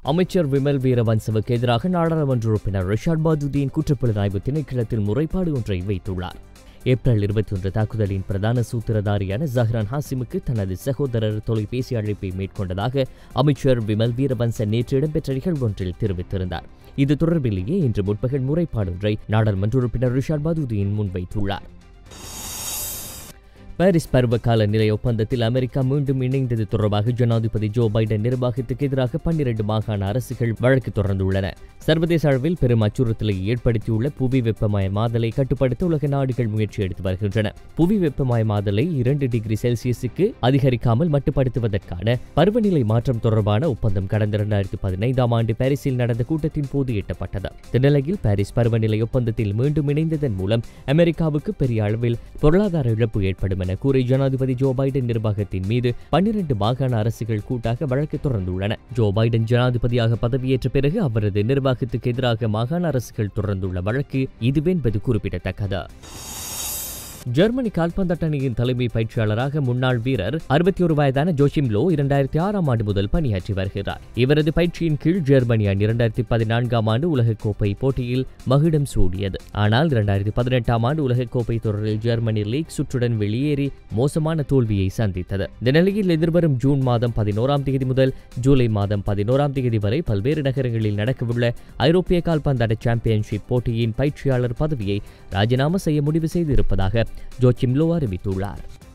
அமைச்சர் விமல் வீரவன்சவுக்கு எதிராக நாடாளுமன்ற உறுப்பினர் ரிஷாட் பாதுதீன் குற்றப்புலனாய்வு திணைக்களத்தில் முறைப்பாடு ஒன்றை வைத்துள்ளார் ஏப்ரல் இருபத்தி ஒன்று தாக்குதலின் பிரதான சூத்திரதாரியான ஜஹ்ரான் ஹாசிமுக்கு தனது சகோதரர் தொலைபேசி அழைப்பை மேற்கொண்டதாக அமைச்சர் விமல் வீரவன்ச நேற்று இடம்பெற்ற நிகழ்வொன்றில் தெரிவித்திருந்தார் இது தொடர்பிலேயே இன்று முற்பகல் முறைப்பாடொன்றை நாடாளுமன்ற உறுப்பினர் ரிஷாட் பாதுதீன் முன்வைத்துள்ளார் பாரிஸ் பருவகால நிலை ஒப்பந்தத்தில் அமெரிக்கா மீண்டும் இணைந்தது தொடர்பாக ஜனாதிபதி ஜோ பைடன் நிர்வாகத்துக்கு எதிராக பன்னிரண்டு மாகாண அரசுகள் வழக்கு தொடர்ந்துள்ளன சர்வதேச அளவில் பெரும் அச்சுறுத்தலை ஏற்படுத்தியுள்ள புவி வெப்பமயமாதலை கட்டுப்படுத்த உலக நாடுகள் முயற்சி எடுத்து வருகின்றன புவி வெப்பமயமாதலை இரண்டு டிகிரி செல்சியஸுக்கு அதிகரிக்காமல் மட்டுப்படுத்துவதற்கான பருவநிலை மாற்றம் தொடர்பான ஒப்பந்தம் கடந்த இரண்டாயிரத்தி பதினைந்தாம் ஆண்டு பாரிஸில் நடந்த கூட்டத்தின் போது எட்டப்பட்டது இந்த நிலையில் பாரிஸ் பருவநிலை ஒப்பந்தத்தில் மீண்டும் இணைந்ததன் மூலம் அமெரிக்காவுக்கு பெரிய அளவில் பொருளாதார இழப்பு ஏற்படும் என கூறி ஜனாதிபதி ஜோ பைடன் நிர்வாகத்தின் மீது பன்னிரண்டு மாகாண அரசுகள் கூட்டாக வழக்கு தொடர்ந்துள்ளன ஜோ பைடன் ஜனாதிபதியாக பதவியேற்ற பிறகு அவரது நிர்வாகத்துக்கு எதிராக மாகாண அரசுகள் தொடர்ந்துள்ள வழக்கு இதுவென்பது குறிப்பிடத்தக்கது ஜெர்மனி கால்பந்தாட்ட அணியின் தலைமை பயிற்சியாளராக முன்னாள் வீரர் அறுபத்தி ஒரு வயதான ஜோஷிம் லோ இரண்டாயிரத்தி ஆறாம் ஆண்டு முதல் பணியாற்றி வருகிறார் இவரது பயிற்சியின் கீழ் ஜெர்மனி அணி இரண்டாயிரத்தி பதினான்காம் ஆண்டு உலகக்கோப்பை போட்டியில் மகுடம் சூடியது ஆனால் இரண்டாயிரத்தி பதினெட்டாம் ஆண்டு உலகக்கோப்பை தொடரில் ஜெர்மனி லீக் சுற்றுடன் வெளியேறி மோசமான தோல்வியை சந்தித்தது இந்த நிலையில் எதிர்வரும் ஜூன் மாதம் பதினோராம் தேதி முதல் ஜூலை மாதம் பதினோராம் தேதி வரை பல்வேறு நகரங்களில் நடக்கவுள்ள ஐரோப்பிய கால்பந்தாட்ட சாம்பியன்ஷிப் போட்டியின் பயிற்சியாளர் பதவியை ராஜினாமா செய்ய முடிவு செய்திருப்பதாக ஜோச்சிம் லோ அறிவித்துள்ளார்